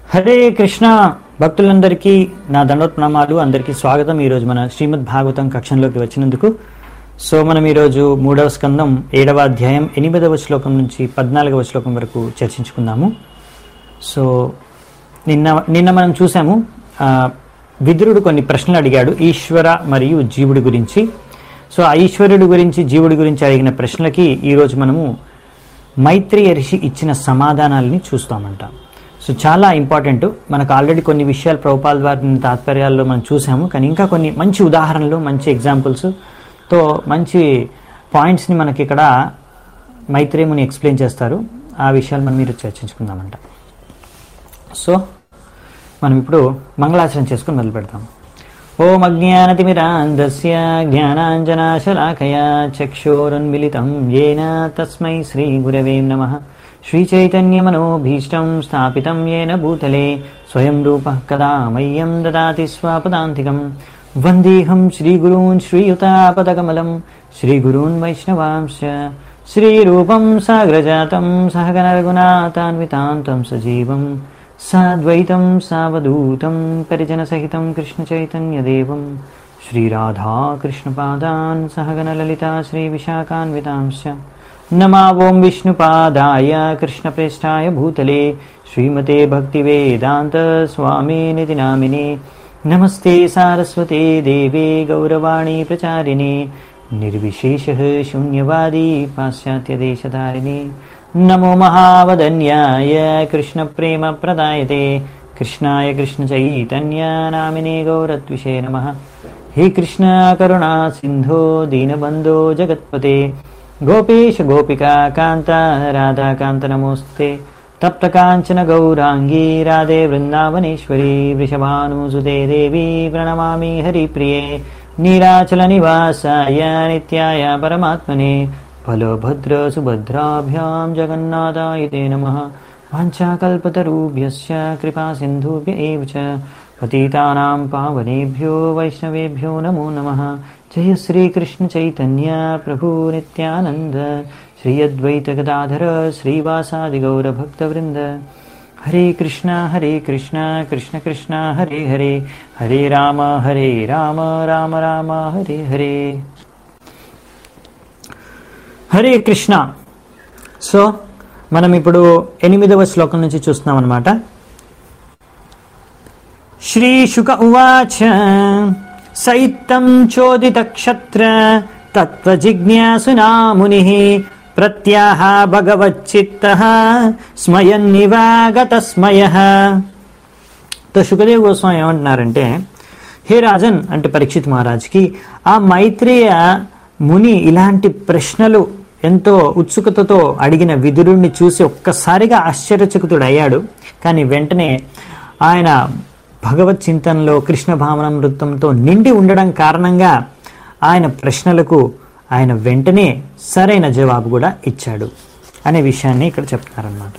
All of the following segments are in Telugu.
హరే కృష్ణ భక్తులందరికీ నా దండోత్ప్రణామాలు అందరికీ స్వాగతం ఈరోజు మన శ్రీమద్ భాగవతం కక్షంలోకి వచ్చినందుకు సో మనం ఈరోజు మూడవ స్కందం ఏడవ అధ్యాయం ఎనిమిదవ శ్లోకం నుంచి పద్నాలుగవ శ్లోకం వరకు చర్చించుకుందాము సో నిన్న నిన్న మనం చూసాము ఆ, విదురుడు కొన్ని ప్రశ్నలు అడిగాడు ఈశ్వర మరియు జీవుడి గురించి సో ఆ ఈశ్వరుడి గురించి జీవుడి గురించి అడిగిన ప్రశ్నలకి ఈరోజు మనము మైత్రేయ ఋషి ఇచ్చిన సమాధానాలని చూస్తామంట సో చాలా ఇంపార్టెంట్ మనకు ఆల్రెడీ కొన్ని విషయాలు ప్రభుపాల్ వారి తాత్పర్యాల్లో మనం చూసాము కానీ ఇంకా కొన్ని మంచి ఉదాహరణలు మంచి ఎగ్జాంపుల్స్ తో మంచి పాయింట్స్ని మనకి ఇక్కడ మైత్రేయుని ఎక్స్ప్లెయిన్ చేస్తారు ఆ విషయాలు మనం మీరు చర్చించుకుందామంట సో మనం ఇప్పుడు మంగళాచరణ చేసుకుని మొదలు పెడతాం ఓం అజ్ఞానతిమిరాంధస్య జ్ఞానాంజనాశలాకయా చక్షోరున్మిలితం ఏన తస్మై శ్రీ గురవే నమ శ్రీచైతన్యమనోభీష్టం స్థాపితం ఏన భూతలే స్వయం రూపः కదా మह्यं దదాతి స్వాపదాంతికం వందేహం శ్రీగురూన్ శ్రీయుతాపదకమలం శ్రీగురూన్ వైష్ణవాంశ శ్రీరూపం సాగ్రజాతం సహగణరఘునాథాన్వితాంతం సజీవం సాద్వైతం సావధూతం పరిజనసహితం కృష్ణచైతన్యదేవం श्रीराधाकृष्णपादान् सहगणललिता श्रीविशाखान्वितांश्च नमा ॐ विष्णुपादाय कृष्णप्रेष्ठाय भूतले श्रीमते भक्तिवेदान्तस्वामिनिति नामिने नमस्ते सारस्वते देवे गौरवाणी प्रचारिणे निर्विशेषः शून्यवादी पाश्चात्यदेशधारिणे नमो महावदन्याय कृष्णप्रेमप्रदायते कृष्णाय कृष्णचैतन्य नामिने गौरत्विषे नमः हे कृष्ण करुणा सिन्धो दीनबन्धो जगत्पते गोपेश गोपिका कान्त राधाकान्त नमोऽस्ते तप्तकाञ्चन गौराङ्गी राधे वृन्दावनेश्वरी वृषभानुसुते देवी प्रणमामि हरिप्रिये नीराचलनिवासाय नित्याय परमात्मने बलभद्रसुभद्राभ्यां जगन्नाथाय ते नमः वाञ्छाकल्पतरुभ्यश्च कृपासिन्धुभ्य एव च पतितानां पावनेभ्यो वैष्णवेभ्यो नमो नमः जय श्रीकृष्णचैतन्य प्रभु नित्यानन्द श्री अद्वैतगदाधर श्रीवासादिगौरभक्तवृन्द हरे कृष्ण हरे कृष्ण कृष्ण कृष्ण हरे हरे हरे राम हरे राम राम राम हरे हरे హరే కృష్ణ సో మనం ఇప్పుడు ఎనిమిదవ శ్లోకం నుంచి చూస్తున్నాం అనమాట శ్రీ శుక ఉవాచ సైత్తం చోదిత క్షత్ర తత్వజిజ్ఞాసునా ముని ప్రత్యాహ భగవచ్చిత్త స్మయన్నివాగత స్మయ తో సుఖదేవ్ గోస్వామి ఏమంటున్నారంటే హే రాజన్ అంటే పరీక్షిత్ మహారాజ్కి ఆ మైత్రేయ ముని ఇలాంటి ప్రశ్నలు ఎంతో ఉత్సుకతతో అడిగిన విదురుణ్ణి చూసి ఒక్కసారిగా ఆశ్చర్యచకితుడు అయ్యాడు కానీ వెంటనే ఆయన భగవత్ చింతనలో కృష్ణ భావనామృతంతో నిండి ఉండడం కారణంగా ఆయన ప్రశ్నలకు ఆయన వెంటనే సరైన జవాబు కూడా ఇచ్చాడు అనే విషయాన్ని ఇక్కడ చెప్తున్నారన్నమాట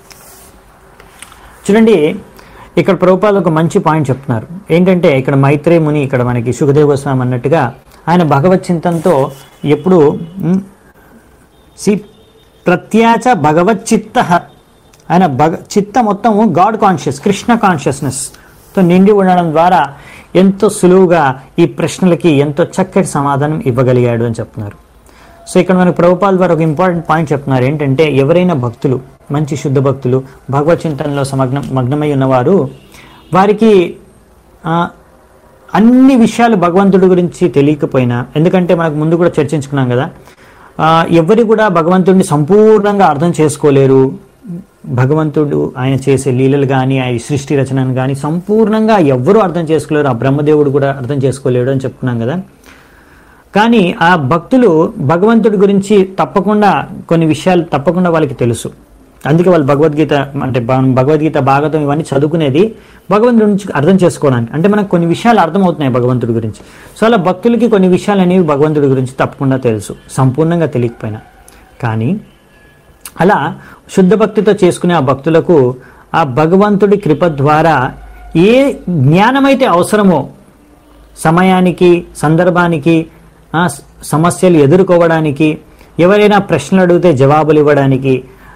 చూడండి ఇక్కడ ప్రభుపాలు ఒక మంచి పాయింట్ చెప్తున్నారు ఏంటంటే ఇక్కడ మైత్రే ముని ఇక్కడ మనకి సుఖదేవ గోస్వామి అన్నట్టుగా ఆయన భగవత్ చింతనతో ఎప్పుడు ఉమ్, సి ప్రత్యాచ భగవత్ చిత్త ఆయన భగ చిత్త మొత్తము గాడ్ కాన్షియస్ కృష్ణ కాన్షియస్నెస్ తో నిండి ఉండడం ద్వారా ఎంతో సులువుగా ఈ ప్రశ్నలకి ఎంతో చక్కటి సమాధానం ఇవ్వగలిగాడు అని చెప్తున్నారు సో ఇక్కడ మనకు ప్రభుపాల్ వారు ఒక ఇంపార్టెంట్ పాయింట్ చెప్తున్నారు ఏంటంటే ఎవరైనా భక్తులు మంచి శుద్ధ భక్తులు భగవత్ చింతనలో సమగ్నం మగ్నమై ఉన్నవారు వారికి ఆ, అన్ని విషయాలు భగవంతుడి గురించి తెలియకపోయినా ఎందుకంటే మనకు ముందు కూడా చర్చించుకున్నాం కదా ఆ, ఎవరు కూడా భగవంతుడిని సంపూర్ణంగా అర్థం చేసుకోలేరు భగవంతుడు ఆయన చేసే లీలలు కానీ ఆయన సృష్టి రచనను కానీ సంపూర్ణంగా ఎవ్వరూ అర్థం చేసుకోలేరు ఆ బ్రహ్మదేవుడు కూడా అర్థం చేసుకోలేడు అని చెప్పుకున్నాం కదా కానీ ఆ భక్తులు భగవంతుడి గురించి తప్పకుండా కొన్ని విషయాలు తప్పకుండా వాళ్ళకి తెలుసు అందుకే వాళ్ళు భగవద్గీత అంటే భ- భగవద్గీత భాగవతం ఇవన్నీ చదువుకునేది భగవంతుడి నుంచి అర్థం చేసుకోవడానికి అంటే మనకు కొన్ని విషయాలు అర్థమవుతున్నాయి భగవంతుడి గురించి సో అలా భక్తులకి కొన్ని విషయాలు అనేవి భగవంతుడి గురించి తప్పకుండా తెలుసు సంపూర్ణంగా తెలియకపోయినా కానీ అలా శుద్ధ భక్తితో చేసుకునే ఆ భక్తులకు ఆ భగవంతుడి కృప ద్వారా ఏ జ్ఞానమైతే అవసరమో సమయానికి సందర్భానికి ఆ స- సమస్యలు ఎదుర్కోవడానికి ఎవరైనా ప్రశ్నలు అడిగితే జవాబులు ఇవ్వడానికి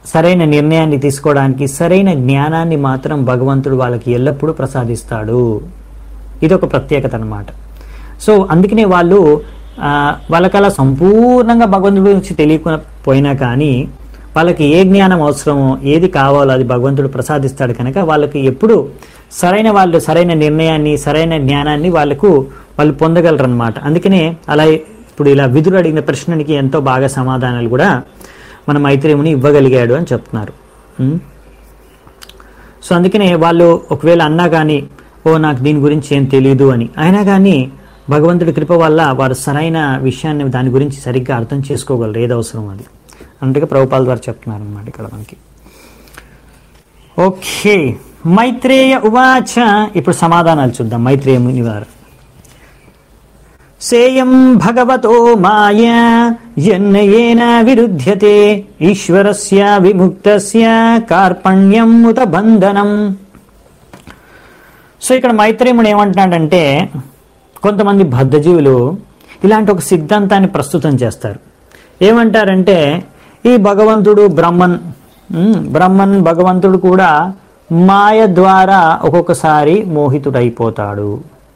సరైన నిర్ణయాన్ని తీసుకోవడానికి సరైన జ్ఞానాన్ని మాత్రం భగవంతుడు వాళ్ళకి ఎల్లప్పుడూ ప్రసాదిస్తాడు ఇది ఒక ప్రత్యేకత అన్నమాట సో అందుకనే వాళ్ళు ఆ, వాళ్ళకలా సంపూర్ణంగా భగవంతుడి గురించి తెలియకపోయినా కానీ వాళ్ళకి ఏ జ్ఞానం అవసరమో ఏది కావాలో అది భగవంతుడు ప్రసాదిస్తాడు కనుక వాళ్ళకి ఎప్పుడు సరైన వాళ్ళు సరైన నిర్ణయాన్ని సరైన జ్ఞానాన్ని వాళ్ళకు వాళ్ళు పొందగలరు అనమాట అందుకనే అలా ఇప్పుడు ఇలా విధుడు అడిగిన ప్రశ్నకి ఎంతో బాగా సమాధానాలు కూడా మన మైత్రేముని ఇవ్వగలిగాడు అని చెప్తున్నారు ఉం? సో అందుకనే వాళ్ళు ఒకవేళ అన్నా కానీ ఓ నాకు దీని గురించి ఏం తెలియదు అని అయినా కానీ భగవంతుడి కృప వల్ల వారు సరైన విషయాన్ని దాని గురించి సరిగ్గా అర్థం చేసుకోగలరు ఏది అవసరం అది అందుకే ప్రభుపాల ద్వారా చెప్తున్నారు అనమాట ఇక్కడ మనకి ఓకే మైత్రేయ ఉవాచ ఇప్పుడు సమాధానాలు చూద్దాం మైత్రేయ ముని వారు సేయం భగవతో మాయా యన్నయేన విరుధ్యతే ఈశ్వరస్య విముక్తస్య కార్పణ్యం ఉత బంధనం సో ఇక్కడ మైత్రేయుడు ఏమంటున్నాడంటే కొంతమంది బద్ధజీవులు ఇలాంటి ఒక సిద్ధాంతాన్ని ప్రస్తుతం చేస్తారు ఏమంటారంటే ఈ భగవంతుడు బ్రహ్మన్ ఉమ్, బ్రహ్మన్ భగవంతుడు కూడా మాయ ద్వారా ఒక్కొక్కసారి మోహితుడైపోతాడు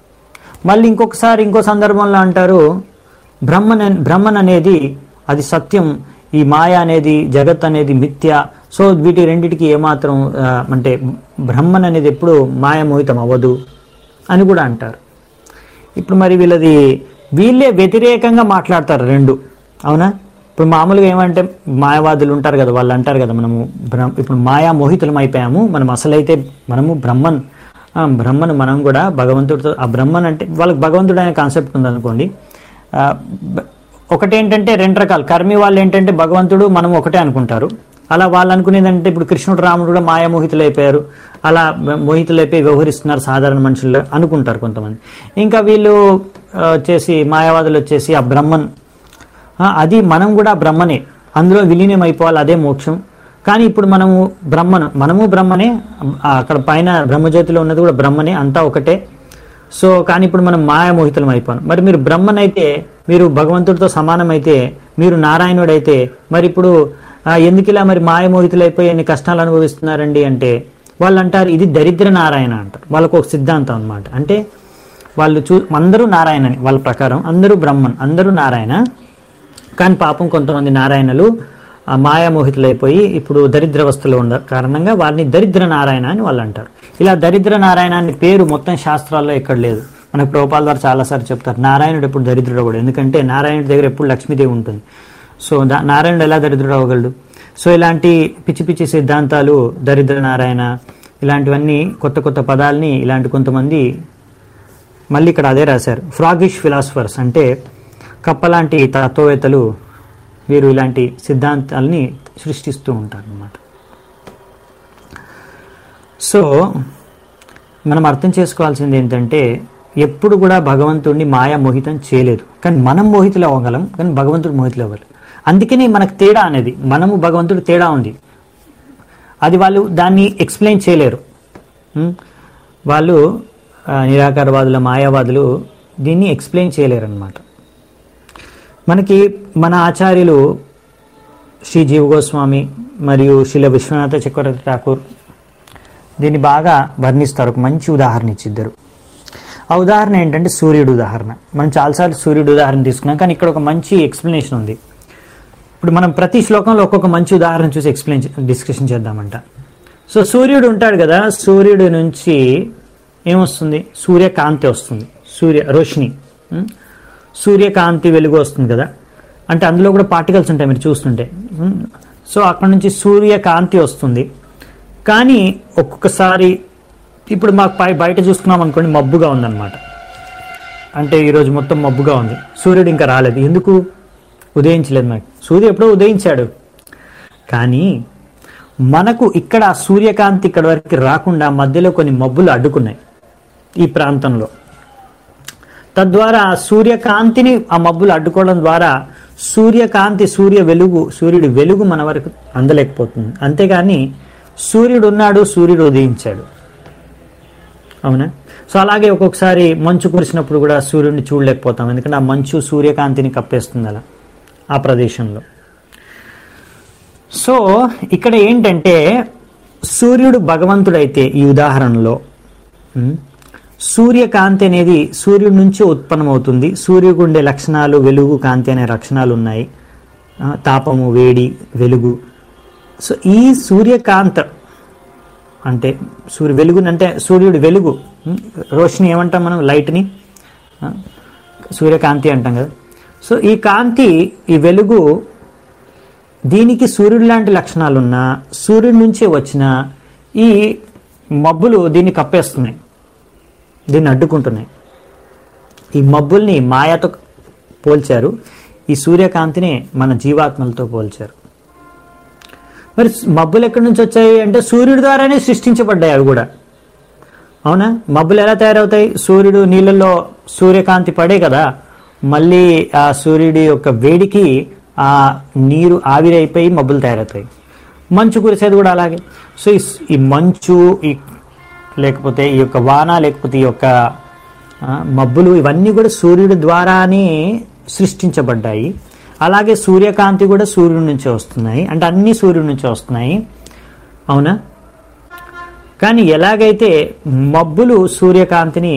మళ్ళీ ఇంకొకసారి ఇంకో సందర్భంలో అంటారు బ్రహ్మన్ అన్- బ్రహ్మన్ అనేది అది సత్యం ఈ మాయ అనేది జగత్ అనేది మిథ్య సో వీటి రెండిటికి ఏమాత్రం ఆ, అంటే బ్రహ్మన్ అనేది ఎప్పుడు మాయమోహితం అవ్వదు అని కూడా అంటారు ఇప్పుడు మరి వీళ్ళది వీళ్ళే వ్యతిరేకంగా మాట్లాడతారు రెండు అవునా ఇప్పుడు మామూలుగా ఏమంటే మాయవాదులు ఉంటారు కదా వాళ్ళు అంటారు కదా మనము బ్రహ్మ ఇప్పుడు మాయా మోహితులం అయిపోయాము మనం అసలైతే మనము బ్రహ్మన్ ఆ, బ్రహ్మను మనం కూడా భగవంతుడితో ఆ బ్రహ్మన్ అంటే వాళ్ళకి భగవంతుడు అనే కాన్సెప్ట్ ఉందనుకోండి ఆ, బ- ఒకటేంటంటే రెండు రకాలు కర్మి వాళ్ళు ఏంటంటే భగవంతుడు మనం ఒకటే అనుకుంటారు అలా వాళ్ళు అనుకునేది అంటే ఇప్పుడు కృష్ణుడు రాముడు కూడా మాయామోహితులు అయిపోయారు అలా మోహితులైపోయి వ్యవహరిస్తున్నారు సాధారణ మనుషులు అనుకుంటారు కొంతమంది ఇంకా వీళ్ళు ఆ, వచ్చేసి మాయావాదులు వచ్చేసి ఆ బ్రహ్మన్ ఆ, అది మనం కూడా బ్రహ్మనే అందులో విలీనం అయిపోవాలి అదే మోక్షం కానీ ఇప్పుడు మనము బ్రహ్మను మనము బ్రహ్మనే ఆ, అక్కడ పైన బ్రహ్మజ్యోతిలో ఉన్నది కూడా బ్రహ్మనే అంతా ఒకటే సో కానీ ఇప్పుడు మనం మాయామోహితులం అయిపోయాం మరి మీరు బ్రహ్మన్ అయితే మీరు భగవంతుడితో సమానమైతే మీరు నారాయణుడైతే మరి ఇప్పుడు ఆ, ఎందుకు ఇలా మరి మాయమోహితులు అయిపోయి ఎన్ని కష్టాలు అనుభవిస్తున్నారండి అంటే వాళ్ళు అంటారు ఇది దరిద్ర నారాయణ అంటారు వాళ్ళకు ఒక సిద్ధాంతం అన్నమాట అంటే వాళ్ళు చూ అందరూ నారాయణని వాళ్ళ ప్రకారం అందరూ బ్రహ్మన్ అందరూ నారాయణ కానీ పాపం కొంతమంది నారాయణలు ఆ మాయామోహితులైపోయి ఇప్పుడు దరిద్రవస్థలో ఉన్న కారణంగా వారిని దరిద్ర నారాయణ అని వాళ్ళు అంటారు ఇలా దరిద్ర నారాయణ అనే పేరు మొత్తం శాస్త్రాల్లో ఎక్కడ లేదు మనకు ప్రభుపాల ద్వారా చాలాసార్లు చెప్తారు నారాయణుడు ఎప్పుడు దరిద్రుడు అవ్వడు ఎందుకంటే నారాయణుడి దగ్గర ఎప్పుడు లక్ష్మీదేవి ఉంటుంది సో దా- నారాయణుడు ఎలా దరిద్రుడు అవ్వగలడు సో ఇలాంటి పిచ్చి పిచ్చి సిద్ధాంతాలు దరిద్ర నారాయణ ఇలాంటివన్నీ కొత్త కొత్త పదాలని ఇలాంటి కొంతమంది మళ్ళీ ఇక్కడ అదే రాశారు ఫ్రాగిష్ ఫిలాసఫర్స్ అంటే కప్పలాంటి తత్వవేత్తలు వీరు ఇలాంటి సిద్ధాంతాలని సృష్టిస్తూ ఉంటారు అన్నమాట సో మనం అర్థం చేసుకోవాల్సింది ఏంటంటే ఎప్పుడు కూడా భగవంతుడిని మాయా మోహితం చేయలేదు కానీ మనం మోహితులు అవ్వగలం కానీ భగవంతుడు మోహితులు అవ్వరు అందుకనే మనకు తేడా అనేది మనము భగవంతుడు తేడా ఉంది అది వాళ్ళు దాన్ని ఎక్స్ప్లెయిన్ చేయలేరు ఉం? వాళ్ళు ఆ, నిరాకారవాదుల మాయావాదులు దీన్ని ఎక్స్ప్లెయిన్ చేయలేరు అనమాట మనకి మన ఆచార్యులు శ్రీ జీవ గోస్వామి మరియు శిల విశ్వనాథ చక్రవర్తి ఠాకూర్ దీన్ని బాగా వర్ణిస్తారు ఒక మంచి ఉదాహరణ ఇచ్చిద్దరు ఆ ఉదాహరణ ఏంటంటే సూర్యుడు ఉదాహరణ మనం చాలాసార్లు సూర్యుడు ఉదాహరణ తీసుకున్నాం కానీ ఇక్కడ ఒక మంచి ఎక్స్ప్లెనేషన్ ఉంది ఇప్పుడు మనం ప్రతి శ్లోకంలో ఒక్కొక్క మంచి ఉదాహరణ చూసి ఎక్స్ప్లెయిన్ డిస్కషన్ చేద్దామంట సో సూర్యుడు ఉంటాడు కదా సూర్యుడు నుంచి ఏమొస్తుంది సూర్యకాంతి వస్తుంది సూర్య రోషిని ఉం? సూర్యకాంతి వెలుగు వస్తుంది కదా అంటే అందులో కూడా పార్టికల్స్ ఉంటాయి మీరు చూస్తుంటే ఉం? సో అక్కడ నుంచి సూర్యకాంతి వస్తుంది కానీ ఒక్కొక్కసారి ఇప్పుడు మాకు పై బయట చూసుకున్నాం అనుకోండి మబ్బుగా ఉందన్నమాట అంటే ఈరోజు మొత్తం మబ్బుగా ఉంది సూర్యుడు ఇంకా రాలేదు ఎందుకు ఉదయించలేదు మనకి సూర్యుడు ఎప్పుడో ఉదయించాడు కానీ మనకు ఇక్కడ ఆ సూర్యకాంతి ఇక్కడ వరకు రాకుండా మధ్యలో కొన్ని మబ్బులు అడ్డుకున్నాయి ఈ ప్రాంతంలో తద్వారా ఆ సూర్యకాంతిని ఆ మబ్బులు అడ్డుకోవడం ద్వారా సూర్యకాంతి సూర్య వెలుగు సూర్యుడి వెలుగు మన వరకు అందలేకపోతుంది అంతేగాని సూర్యుడు ఉన్నాడు సూర్యుడు ఉదయించాడు అవునా సో అలాగే ఒక్కొక్కసారి మంచు కురిసినప్పుడు కూడా సూర్యుడిని చూడలేకపోతాం ఎందుకంటే ఆ మంచు సూర్యకాంతిని కప్పేస్తుంది అలా ఆ ప్రదేశంలో సో ఇక్కడ ఏంటంటే సూర్యుడు భగవంతుడైతే ఈ ఉదాహరణలో ఉమ్, సూర్యకాంతి అనేది సూర్యుడి నుంచి ఉత్పన్నమవుతుంది సూర్యుడికి ఉండే లక్షణాలు వెలుగు కాంతి అనే లక్షణాలు ఉన్నాయి ఆ, తాపము వేడి వెలుగు సో ఈ సూర్యకాంత అంటే సూర్య వెలుగుని అంటే సూర్యుడి వెలుగు ఉమ్, రోషిని ఏమంటాం మనం లైట్ని ఆ, సూర్యకాంతి అంటాం కదా సో ఈ కాంతి ఈ వెలుగు దీనికి సూర్యుడు లాంటి లక్షణాలున్నా సూర్యుడి నుంచే వచ్చిన ఈ మబ్బులు దీన్ని కప్పేస్తున్నాయి దీన్ని అడ్డుకుంటున్నాయి ఈ మబ్బుల్ని మాయతో పోల్చారు ఈ సూర్యకాంతిని మన జీవాత్మలతో పోల్చారు మరి మబ్బులు ఎక్కడి నుంచి వచ్చాయి అంటే సూర్యుడి ద్వారానే సృష్టించబడ్డాయి అవి కూడా అవునా మబ్బులు ఎలా తయారవుతాయి సూర్యుడు నీళ్ళల్లో సూర్యకాంతి పడే కదా మళ్ళీ ఆ సూర్యుడి యొక్క వేడికి ఆ నీరు ఆవిరైపోయి మబ్బులు తయారవుతాయి మంచు కురిసేది కూడా అలాగే సో ఈ స్- ఈ మంచు ఈ లేకపోతే ఈ యొక్క వాన లేకపోతే ఈ యొక్క ఆ, మబ్బులు ఇవన్నీ కూడా సూర్యుడి ద్వారానే సృష్టించబడ్డాయి అలాగే సూర్యకాంతి కూడా సూర్యుడి నుంచే వస్తున్నాయి అంటే అన్ని సూర్యుడి నుంచే వస్తున్నాయి అవునా కానీ ఎలాగైతే మబ్బులు సూర్యకాంతిని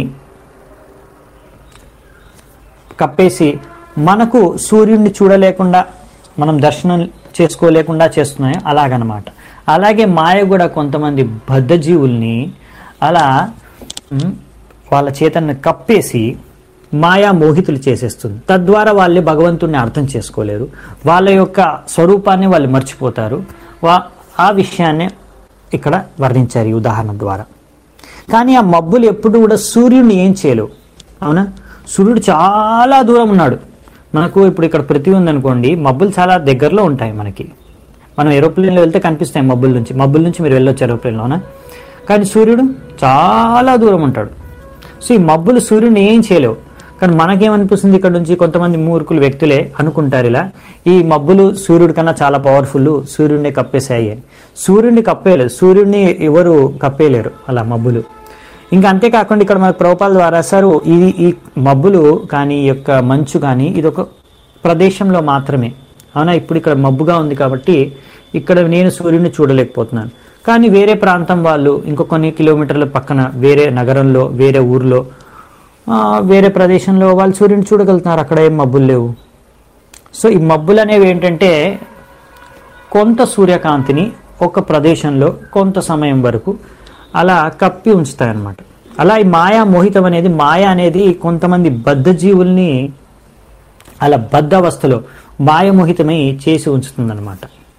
కప్పేసి మనకు సూర్యుడిని చూడలేకుండా మనం దర్శనం చేసుకోలేకుండా చేస్తున్నాయో అలాగనమాట అలాగే మాయ కూడా కొంతమంది బద్ధజీవుల్ని అలా ఉమ్, వాళ్ళ చేతన్ని కప్పేసి మాయా మోహితులు చేసేస్తుంది తద్వారా వాళ్ళే భగవంతుడిని అర్థం చేసుకోలేరు వాళ్ళ యొక్క స్వరూపాన్ని వాళ్ళు మర్చిపోతారు వా ఆ విషయాన్ని ఇక్కడ వర్ణించారు ఈ ఉదాహరణ ద్వారా కానీ ఆ మబ్బులు ఎప్పుడు కూడా సూర్యుడిని ఏం చేయలేవు అవునా సూర్యుడు చాలా దూరం ఉన్నాడు మనకు ఇప్పుడు ఇక్కడ పృథ్వీ ఉందనుకోండి మబ్బులు చాలా దగ్గరలో ఉంటాయి మనకి మనం ఏరోప్లేన్లో వెళ్తే కనిపిస్తాయి మబ్బుల నుంచి మబ్బుల నుంచి మీరు వెళ్ళొచ్చు ఏరోప్లేన్లోనా కానీ సూర్యుడు చాలా దూరం ఉంటాడు సో ఈ మబ్బులు సూర్యుడిని ఏం చేయలేవు కానీ మనకేమనిపిస్తుంది ఇక్కడ నుంచి కొంతమంది మూర్ఖులు వ్యక్తులే అనుకుంటారు ఇలా ఈ మబ్బులు సూర్యుడి కన్నా చాలా పవర్ఫుల్ సూర్యుడిని కప్పేశాయి అని సూర్యుడిని కప్పేయలేదు సూర్యుడిని ఎవరు కప్పేయలేరు అలా మబ్బులు ఇంకా అంతేకాకుండా ఇక్కడ మన ప్రభుపాల ద్వారా సార్ ఈ ఈ మబ్బులు కానీ ఈ యొక్క మంచు కానీ ఇది ఒక ప్రదేశంలో మాత్రమే అవునా ఇప్పుడు ఇక్కడ మబ్బుగా ఉంది కాబట్టి ఇక్కడ నేను సూర్యుడిని చూడలేకపోతున్నాను కానీ వేరే ప్రాంతం వాళ్ళు ఇంకో కొన్ని కిలోమీటర్ల పక్కన వేరే నగరంలో వేరే ఊర్లో ఆ, వేరే ప్రదేశంలో వాళ్ళు సూర్యుని చూడగలుగుతున్నారు అక్కడ ఏం మబ్బులు లేవు సో ఈ మబ్బులు అనేవి ఏంటంటే కొంత సూర్యకాంతిని ఒక ప్రదేశంలో కొంత సమయం వరకు అలా కప్పి ఉంచుతాయన్నమాట అలా ఈ మాయా మోహితం అనేది మాయ అనేది కొంతమంది బద్ధజీవుల్ని అలా బద్ధ అవస్థలో మాయమోహితమై చేసి ఉంచుతుందన్నమాట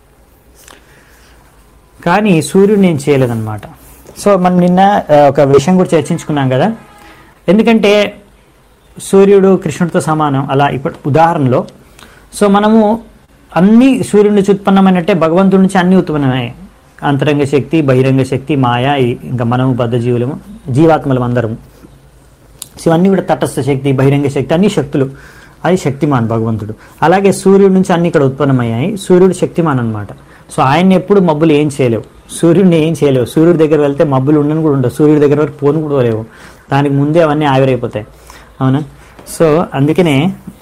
కానీ సూర్యుడు ఏం చేయలేదన్నమాట సో మనం నిన్న ఆ, ఒక విషయం కూడా చర్చించుకున్నాం కదా ఎందుకంటే సూర్యుడు కృష్ణుడితో సమానం అలా ఇప్పుడు ఉదాహరణలో సో మనము అన్ని సూర్యుడి నుంచి ఉత్పన్నమైనట్టే భగవంతుడి నుంచి అన్ని ఉత్పన్నమయ్యాయి అంతరంగ శక్తి బహిరంగ శక్తి మాయ ఈ- ఇంకా మనము బద్ధజీవులము జీవాత్మలం అందరము సో ఇవన్నీ కూడా తటస్థ శక్తి బహిరంగ శక్తి అన్ని శక్తులు అది శక్తిమాన్ భగవంతుడు అలాగే సూర్యుడి నుంచి అన్ని ఇక్కడ ఉత్పన్నమయ్యాయి సూర్యుడు శక్తిమాన్ అన్నమాట సో ఆయన్ని ఎప్పుడు మబ్బులు ఏం చేయలేవు సూర్యుడిని ఏం చేయలేవు సూర్యుడి దగ్గర వెళ్తే మబ్బులు ఉండని కూడా ఉండవు సూర్యుడి దగ్గర వరకు పోను కూడా లేవు దానికి ముందే అవన్నీ ఆవిరైపోతాయి అవునా సో అందుకనే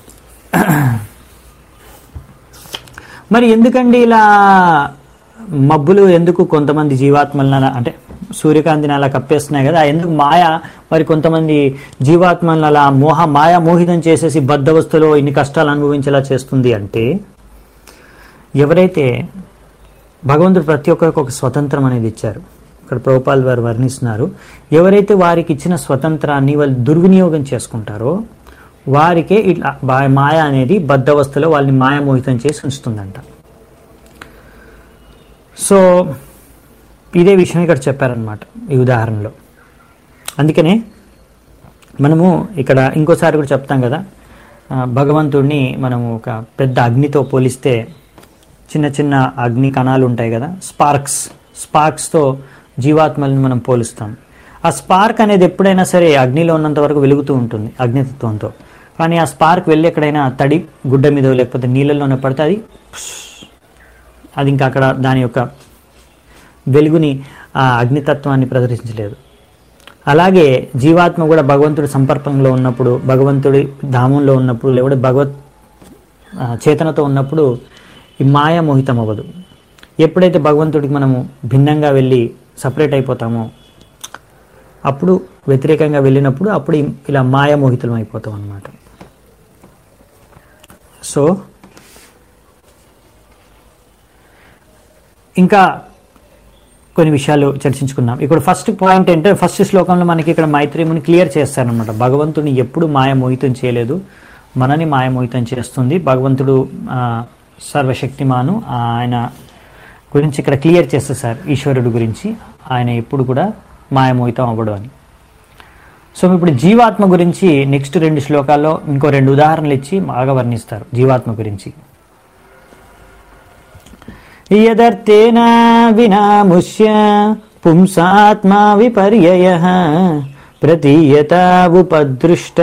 మరి ఎందుకండి ఇలా మబ్బులు ఎందుకు కొంతమంది జీవాత్మలను అలా అంటే సూర్యకాంతిని అలా కప్పేస్తున్నాయి కదా ఎందుకు మాయ మరి కొంతమంది జీవాత్మలను అలా మోహ మాయా మోహితం చేసేసి బద్ధవస్థలో ఇన్ని కష్టాలు అనుభవించేలా చేస్తుంది అంటే ఎవరైతే భగవంతుడు ప్రతి ఒక్కరికి ఒక స్వతంత్రం అనేది ఇచ్చారు ఇక్కడ ప్రభుపాల్ వారు వర్ణిస్తున్నారు ఎవరైతే వారికి ఇచ్చిన స్వతంత్రాన్ని వాళ్ళు దుర్వినియోగం చేసుకుంటారో వారికే ఇట్లా బా- మాయ అనేది బద్ధవస్థలో వాళ్ళని మాయామోహితం చేసి ఉంచుతుందంట సో ఇదే విషయం ఇక్కడ చెప్పారనమాట ఈ ఉదాహరణలో అందుకనే మనము ఇక్కడ ఇంకోసారి కూడా చెప్తాం కదా ఆ, భగవంతుడిని మనము ఒక పెద్ద అగ్నితో పోలిస్తే చిన్న చిన్న అగ్ని కణాలు ఉంటాయి కదా స్పార్క్స్ స్పార్క్స్తో జీవాత్మల్ని మనం పోలుస్తాం ఆ స్పార్క్ అనేది ఎప్పుడైనా సరే అగ్నిలో ఉన్నంత వరకు వెలుగుతూ ఉంటుంది అగ్నితత్వంతో కానీ ఆ స్పార్క్ వెళ్ళి ఎక్కడైనా తడి గుడ్డ మీద లేకపోతే నీళ్ళల్లోనే పడితే అది అది ఇంకా అక్కడ దాని యొక్క వెలుగుని ఆ అగ్నితత్వాన్ని ప్రదర్శించలేదు అలాగే జీవాత్మ కూడా భగవంతుడి సంపర్కంలో ఉన్నప్పుడు భగవంతుడి ధామంలో ఉన్నప్పుడు లేకపోతే భగవత్ ఆ, చేతనతో ఉన్నప్పుడు ఈ మాయ మోహితం అవ్వదు ఎప్పుడైతే భగవంతుడికి మనము భిన్నంగా వెళ్ళి సపరేట్ అయిపోతామో అప్పుడు వ్యతిరేకంగా వెళ్ళినప్పుడు అప్పుడు ఇలా మాయామోహితులం అయిపోతాం అన్నమాట సో ఇంకా కొన్ని విషయాలు చర్చించుకుందాం ఇక్కడ ఫస్ట్ పాయింట్ ఏంటంటే ఫస్ట్ శ్లోకంలో మనకి ఇక్కడ మైత్రేముని క్లియర్ చేస్తారనమాట భగవంతుడిని ఎప్పుడు మాయమోహితం చేయలేదు మనని మాయమోహితం చేస్తుంది భగవంతుడు ఆ, సర్వశక్తిమాను ఆయన గురించి ఇక్కడ క్లియర్ చేస్తారు సార్ ఈశ్వరుడు గురించి ఆయన ఎప్పుడు కూడా మాయమోహితం అవ్వడు అని సో ఇప్పుడు జీవాత్మ గురించి నెక్స్ట్ రెండు శ్లోకాల్లో ఇంకో రెండు ఉదాహరణలు ఇచ్చి బాగా వర్ణిస్తారు జీవాత్మ గురించి యదర్థేన వినాముష్య పుంసాత్మా విపర్యయ ప్రతీయత ఉపదృష్ట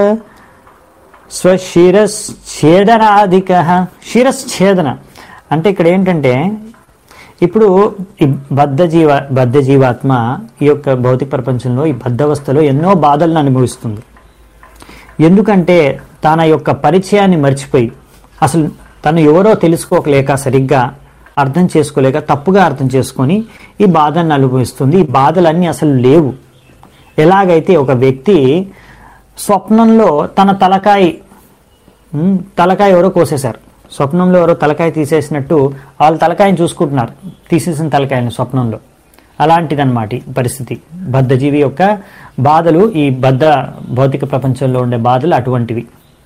స్వశిరశ్ఛేదనాదిక శిరశ్ఛేదన అంటే ఇక్కడ ఏంటంటే ఇప్పుడు ఈ బద్ధ జీవ బద్ధ జీవాత్మ ఈ యొక్క భౌతిక ప్రపంచంలో ఈ బద్ధవస్థలో ఎన్నో బాధలను అనుభవిస్తుంది ఎందుకంటే తన యొక్క పరిచయాన్ని మర్చిపోయి అసలు తను ఎవరో తెలుసుకోలేక సరిగ్గా అర్థం చేసుకోలేక తప్పుగా అర్థం చేసుకొని ఈ బాధను అనుభవిస్తుంది ఈ బాధలన్నీ అసలు లేవు ఎలాగైతే ఒక వ్యక్తి స్వప్నంలో తన తలకాయ ఉమ్, తలకాయ ఎవరో కోసేశారు స్వప్నంలో ఎవరో తలకాయ తీసేసినట్టు వాళ్ళ తలకాయని చూసుకుంటున్నారు తీసేసిన తలకాయని స్వప్నంలో అలాంటిదన్నమాట ఈ పరిస్థితి బద్ధజీవి యొక్క బాధలు ఈ బద్ధ భౌతిక ప్రపంచంలో ఉండే బాధలు అటువంటివి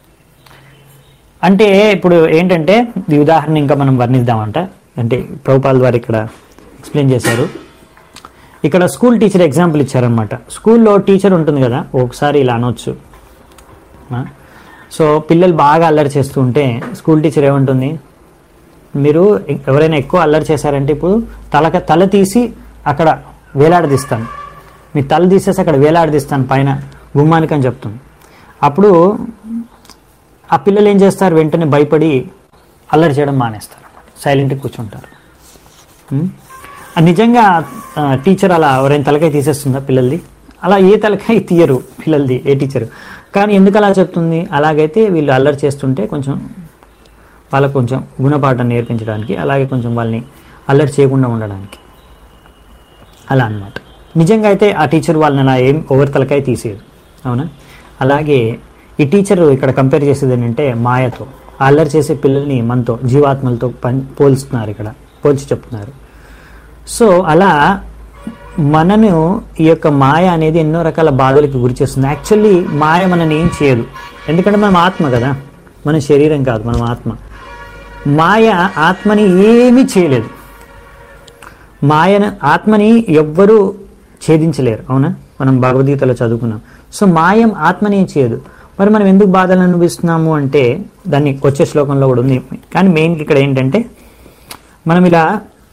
అంటే ఇప్పుడు ఏంటంటే ఈ ఉదాహరణ ఇంకా మనం వర్ణిద్దామంట అంటే ప్రభుపాల్ ద్వారా ఇక్కడ ఎక్స్ప్లెయిన్ చేశారు ఇక్కడ స్కూల్ టీచర్ ఎగ్జాంపుల్ ఇచ్చారనమాట స్కూల్లో టీచర్ ఉంటుంది కదా ఒకసారి ఇలా అనొచ్చు ఆ? సో పిల్లలు బాగా అల్లరి చేస్తూ ఉంటే స్కూల్ టీచర్ ఏమంటుంది మీరు ఎవరైనా ఎక్కువ అల్లరి చేశారంటే ఇప్పుడు తలక తల తీసి అక్కడ వేలాడదీస్తాను మీ తల తీసేసి అక్కడ వేలాడదీస్తాను పైన గుమ్మానికి అని చెప్తుంది అప్పుడు ఆ పిల్లలు ఏం చేస్తారు వెంటనే భయపడి అల్లరి చేయడం మానేస్తారు సైలెంట్గా కూర్చుంటారు ఉం? ఆ నిజంగా ఆ, టీచర్ అలా ఎవరైనా తలకాయ తీసేస్తుందా పిల్లల్ది అలా ఏ తలకాయ తీయరు పిల్లలది ఏ టీచరు కానీ ఎందుకు అలా చెప్తుంది అలాగైతే వీళ్ళు అల్లరి చేస్తుంటే కొంచెం వాళ్ళకు కొంచెం గుణపాఠం నేర్పించడానికి అలాగే కొంచెం వాళ్ళని అల్లరి చేయకుండా ఉండడానికి అలా అన్నమాట నిజంగా అయితే ఆ టీచర్ వాళ్ళని అలా ఏం ఓవర్ తలకాయ తీసేది అవునా అలాగే ఈ టీచర్ ఇక్కడ కంపేర్ చేసేది ఏంటంటే మాయతో ఆ అల్లరి చేసే పిల్లల్ని మనతో జీవాత్మలతో పని పోల్స్తున్నారు ఇక్కడ పోల్చి చెప్తున్నారు సో అలా మనను ఈ యొక్క మాయ అనేది ఎన్నో రకాల బాధలకు గురి చేస్తుంది యాక్చువల్లీ మాయ మనని ఏం చేయదు ఎందుకంటే మనం ఆత్మ కదా మన శరీరం కాదు మనం ఆత్మ మాయ ఆత్మని ఏమీ చేయలేదు మాయను ఆత్మని ఎవ్వరూ ఛేదించలేరు అవునా మనం భగవద్గీతలో చదువుకున్నాం సో మాయం ఆత్మని ఏం చేయదు మరి మనం ఎందుకు బాధలు అనుభవిస్తున్నాము అంటే దాన్ని వచ్చే శ్లోకంలో కూడా ఉంది కానీ మెయిన్ ఇక్కడ ఏంటంటే మనం ఇలా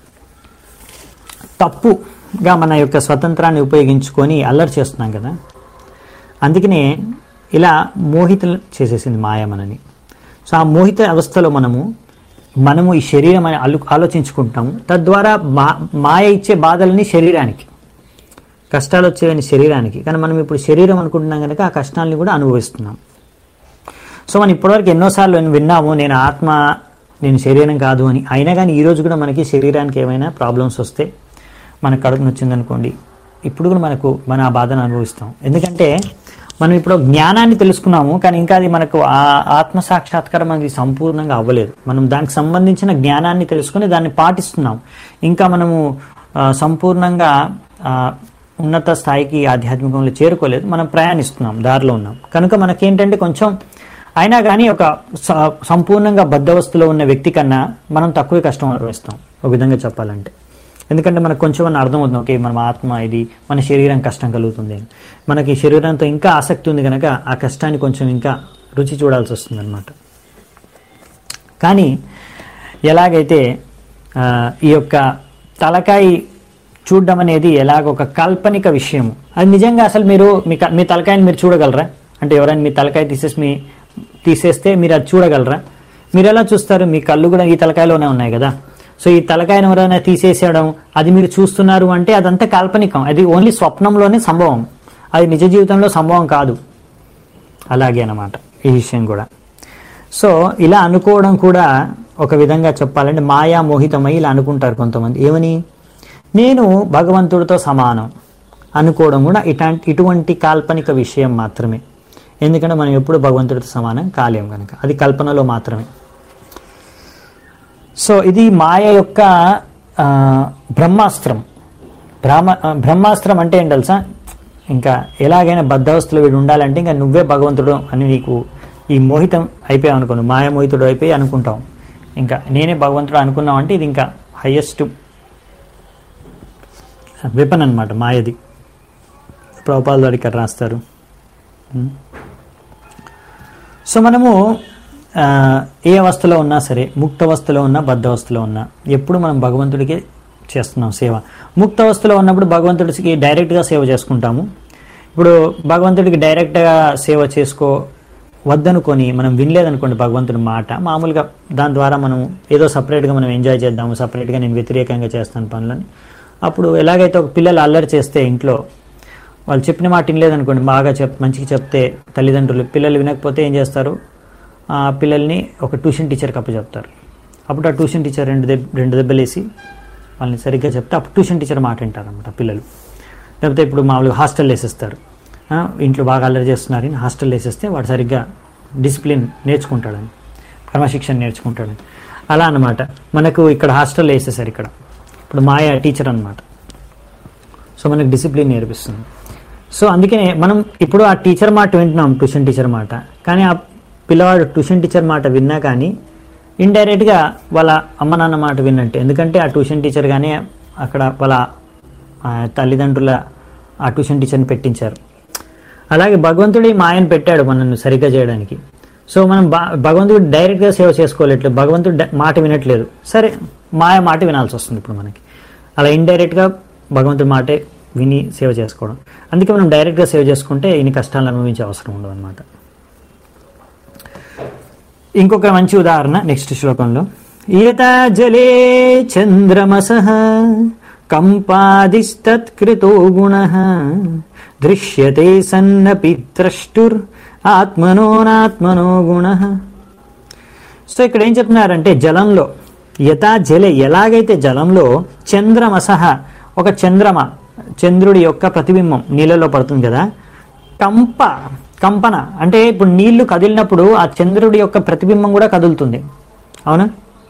తప్పుగా మన యొక్క స్వతంత్రాన్ని ఉపయోగించుకొని అల్లరి చేస్తున్నాం కదా అందుకనే ఇలా మోహితం చేసేసింది మాయ మనని సో ఆ మోహిత అవస్థలో మనము మనము ఈ శరీరం అని అలు ఆలోచించుకుంటాము తద్వారా మా మాయ ఇచ్చే బాధలని శరీరానికి కష్టాలు వచ్చేవని శరీరానికి కానీ మనం ఇప్పుడు శరీరం అనుకుంటున్నాం కనుక ఆ కష్టాలని కూడా అనుభవిస్తున్నాం సో మనం ఇప్పటివరకు ఎన్నోసార్లు విన్నాము నేను ఆత్మ నేను శరీరం కాదు అని అయినా కానీ ఈ రోజు కూడా మనకి శరీరానికి ఏమైనా ప్రాబ్లమ్స్ వస్తే మనకు కడుపు నొచ్చిందనుకోండి ఇప్పుడు కూడా మనకు మన ఆ బాధను అనుభవిస్తాం ఎందుకంటే మనం ఇప్పుడు జ్ఞానాన్ని తెలుసుకున్నాము కానీ ఇంకా అది మనకు ఆ ఆత్మ సాక్షాత్కారం మనకి సంపూర్ణంగా అవ్వలేదు మనం దానికి సంబంధించిన జ్ఞానాన్ని తెలుసుకొని దాన్ని పాటిస్తున్నాం ఇంకా మనము ఆ, సంపూర్ణంగా ఆ, ఉన్నత స్థాయికి ఆధ్యాత్మికంలో చేరుకోలేదు మనం ప్రయాణిస్తున్నాం దారిలో ఉన్నాం కనుక మనకేంటంటే కొంచెం అయినా కానీ ఒక స- సంపూర్ణంగా బద్ధవస్థలో ఉన్న వ్యక్తి కన్నా మనం తక్కువ కష్టం అనుభవిస్తాం ఒక విధంగా చెప్పాలంటే ఎందుకంటే మనకు కొంచెం అన్న అర్థమవుతుంది ఓకే మన ఆత్మ ఇది మన శరీరం కష్టం కలుగుతుంది అని మనకి శరీరంతో ఇంకా ఆసక్తి ఉంది కనుక ఆ కష్టాన్ని కొంచెం ఇంకా రుచి చూడాల్సి వస్తుంది అనమాట కానీ ఎలాగైతే ఆ, ఈ యొక్క తలకాయ చూడడం అనేది ఎలాగ ఒక కాల్పనిక విషయం అది నిజంగా అసలు మీరు మీ క- మీ తలకాయని మీరు చూడగలరా అంటే ఎవరైనా మీ తలకాయ తీసేసి మీ తీసేస్తే మీరు అది చూడగలరా మీరు ఎలా చూస్తారు మీ కళ్ళు కూడా ఈ తలకాయలోనే ఉన్నాయి కదా సో ఈ తలకాయను ఎవరైనా తీసేసేయడం అది మీరు చూస్తున్నారు అంటే అదంతా కాల్పనికం అది ఓన్లీ స్వప్నంలోనే సంభవం అది నిజ జీవితంలో సంభవం కాదు అలాగే అన్నమాట ఈ విషయం కూడా సో ఇలా అనుకోవడం కూడా ఒక విధంగా చెప్పాలంటే మాయా మోహితమై ఇలా అనుకుంటారు కొంతమంది ఏమని నేను భగవంతుడితో సమానం అనుకోవడం కూడా ఇట్లాంటి ఇటువంటి కాల్పనిక విషయం మాత్రమే ఎందుకంటే మనం ఎప్పుడు భగవంతుడితో సమానం కాలేం కనుక అది కల్పనలో మాత్రమే సో ఇది మాయ యొక్క ఆ, బ్రహ్మాస్త్రం బ్రహ్మ ఆ, బ్రహ్మాస్త్రం అంటే ఏం తెలుసా ఇంకా ఎలాగైనా బద్ధవస్థలో వీడు ఉండాలంటే ఇంకా నువ్వే భగవంతుడు అని నీకు ఈ మోహితం అయిపోయావు అనుకోను మాయ మోహితుడు అయిపోయి అనుకుంటాం ఇంకా నేనే భగవంతుడు అనుకున్నాం అంటే ఇది ఇంకా హయ్యెస్ట్ వెపన్ అనమాట మాయది ప్రభుపాల్ వారు ఇక్కడ రాస్తారు ఉం. సో మనము ఆ, ఏ అవస్థలో ఉన్నా సరే ముక్త అవస్థలో ఉన్నా బద్ధ అవస్థలో ఉన్నా ఎప్పుడు మనం భగవంతుడికి చేస్తున్నాం సేవ ముక్త అవస్థలో ఉన్నప్పుడు భగవంతుడికి డైరెక్ట్గా సేవ చేసుకుంటాము ఇప్పుడు భగవంతుడికి డైరెక్ట్గా సేవ చేసుకో వద్దనుకొని మనం వినలేదనుకోండి భగవంతుడి మాట మామూలుగా దాని ద్వారా మనం ఏదో సపరేట్గా మనం ఎంజాయ్ చేద్దాము సపరేట్గా నేను వ్యతిరేకంగా చేస్తాను పనులని అప్పుడు ఎలాగైతే ఒక పిల్లలు అల్లరి చేస్తే ఇంట్లో వాళ్ళు చెప్పిన మాట వినలేదనుకోండి బాగా చెప్ మంచిగా చెప్తే తల్లిదండ్రులు పిల్లలు వినకపోతే ఏం చేస్తారు ఆ పిల్లల్ని ఒక ట్యూషన్ టీచర్కి అప్పచెప్తారు అప్పుడు ఆ ట్యూషన్ టీచర్ రెండు దెబ్ రెండు దెబ్బలేసి వాళ్ళని సరిగ్గా చెప్తే అప్పుడు ట్యూషన్ టీచర్ మాట వింటారు అనమాట పిల్లలు లేకపోతే ఇప్పుడు మామూలుగా హాస్టల్ వేసేస్తారు ఆ, ఇంట్లో బాగా అల్లరి చేస్తున్నారని హాస్టల్ వేసేస్తే వాడు సరిగ్గా డిసిప్లిన్ నేర్చుకుంటాడని క్రమశిక్షణ నేర్చుకుంటాడని అలా అన్నమాట మనకు ఇక్కడ హాస్టల్ వేసేసారు ఇక్కడ ఇప్పుడు మాయ టీచర్ అన్నమాట సో మనకు డిసిప్లిన్ నేర్పిస్తుంది సో అందుకనే మనం ఇప్పుడు ఆ టీచర్ మాట వింటున్నాం ట్యూషన్ టీచర్ మాట కానీ ఆ పిల్లవాడు ట్యూషన్ టీచర్ మాట విన్నా కానీ ఇండైరెక్ట్గా వాళ్ళ అమ్మ నాన్న మాట విన్నట్టే ఎందుకంటే ఆ ట్యూషన్ టీచర్ కానీ అక్కడ వాళ్ళ ఆ, తల్లిదండ్రుల ఆ ట్యూషన్ టీచర్ని పెట్టించారు అలాగే భగవంతుడు ఈ మాయను పెట్టాడు మనల్ని సరిగ్గా చేయడానికి సో మనం బా భగవంతుడు డైరెక్ట్గా సేవ చేసుకోలేట్లేదు భగవంతుడు డ- మాట వినట్లేదు సరే మాయ మాట వినాల్సి వస్తుంది ఇప్పుడు మనకి అలా ఇండైరెక్ట్గా భగవంతుడి మాటే విని సేవ చేసుకోవడం అందుకే మనం డైరెక్ట్గా సేవ చేసుకుంటే ఇన్ని కష్టాలను అనుభవించే అవసరం ఉండదు అనమాట ఇంకొక మంచి ఉదాహరణ నెక్స్ట్ శ్లోకంలో ఈత జలే చంద్రమస కంపాదిస్తత్కృతో గుణ దృశ్యతే సన్నపి ద్రష్టుర్ ఆత్మనోనాత్మనో గుణ సో ఇక్కడ ఏం చెప్తున్నారంటే జలంలో యథా జలే ఎలాగైతే జలంలో చంద్రమసహ ఒక చంద్రమ చంద్రుడి యొక్క ప్రతిబింబం నీళ్ళలో పడుతుంది కదా కంప కంపన అంటే ఇప్పుడు నీళ్లు కదిలినప్పుడు ఆ చంద్రుడి యొక్క ప్రతిబింబం కూడా కదులుతుంది అవునా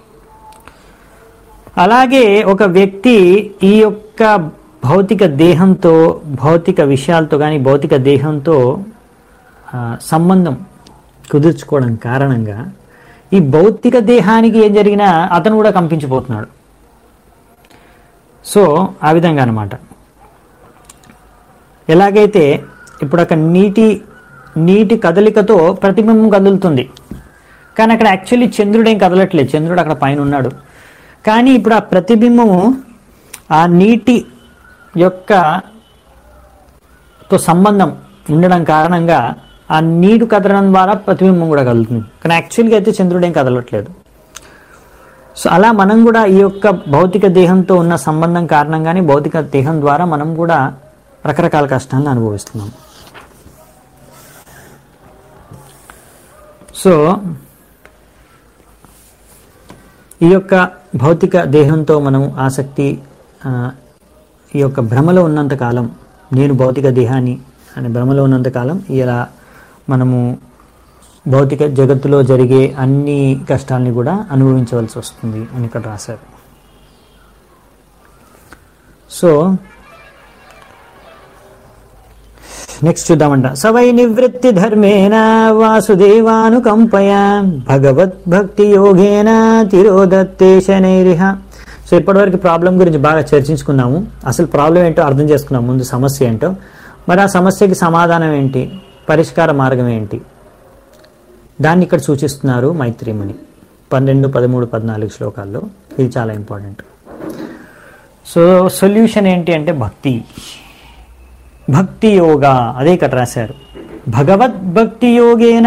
అలాగే ఒక వ్యక్తి ఈ యొక్క భౌతిక దేహంతో భౌతిక విషయాలతో కానీ భౌతిక దేహంతో ఆ, సంబంధం కుదుర్చుకోవడం కారణంగా ఈ భౌతిక దేహానికి ఏం జరిగినా అతను కూడా కంపించిపోతున్నాడు సో ఆ విధంగా అనమాట ఎలాగైతే ఇప్పుడు అక్కడ నీటి నీటి కదలికతో ప్రతిబింబం కదులుతుంది కానీ అక్కడ యాక్చువల్లీ చంద్రుడు ఏం కదలట్లేదు చంద్రుడు అక్కడ పైన ఉన్నాడు కానీ ఇప్పుడు ఆ ప్రతిబింబము ఆ నీటి యొక్క తో సంబంధం ఉండడం కారణంగా ఆ నీరు కదలడం ద్వారా ప్రతిబింబం కూడా కదులుతుంది కానీ యాక్చువల్గా అయితే చంద్రుడు ఏం కదలట్లేదు సో అలా మనం కూడా ఈ యొక్క భౌతిక దేహంతో ఉన్న సంబంధం కారణంగానే భౌతిక దేహం ద్వారా మనం కూడా రకరకాల కష్టాలను అనుభవిస్తున్నాం సో ఈ యొక్క భౌతిక దేహంతో మనం ఆసక్తి ఆ, ఈ యొక్క భ్రమలో ఉన్నంత కాలం నేను భౌతిక దేహాన్ని అనే భ్రమలో ఉన్నంత కాలం ఇలా మనము భౌతిక జగత్తులో జరిగే అన్ని కష్టాలని కూడా అనుభవించవలసి వస్తుంది అని ఇక్కడ రాశారు సో నెక్స్ట్ చూద్దామంట సవై నివృత్తి ధర్మేణ వాసుదేవానుకంపయ భగవద్భక్తి యోగేన తిరోదత్తేశనైరిహ సో ఇప్పటివరకు ప్రాబ్లం గురించి బాగా చర్చించుకున్నాము అసలు ప్రాబ్లం ఏంటో అర్థం చేసుకున్నాం ముందు సమస్య ఏంటో మరి ఆ సమస్యకి సమాధానం ఏంటి పరిష్కార మార్గం ఏంటి దాన్ని ఇక్కడ సూచిస్తున్నారు మైత్రిముని పన్నెండు పదమూడు పద్నాలుగు శ్లోకాల్లో ఇది చాలా ఇంపార్టెంట్ సో సొల్యూషన్ ఏంటి అంటే భక్తి భక్తి యోగా అదే ఇక్కడ రాశారు భగవద్భక్తి యోగేన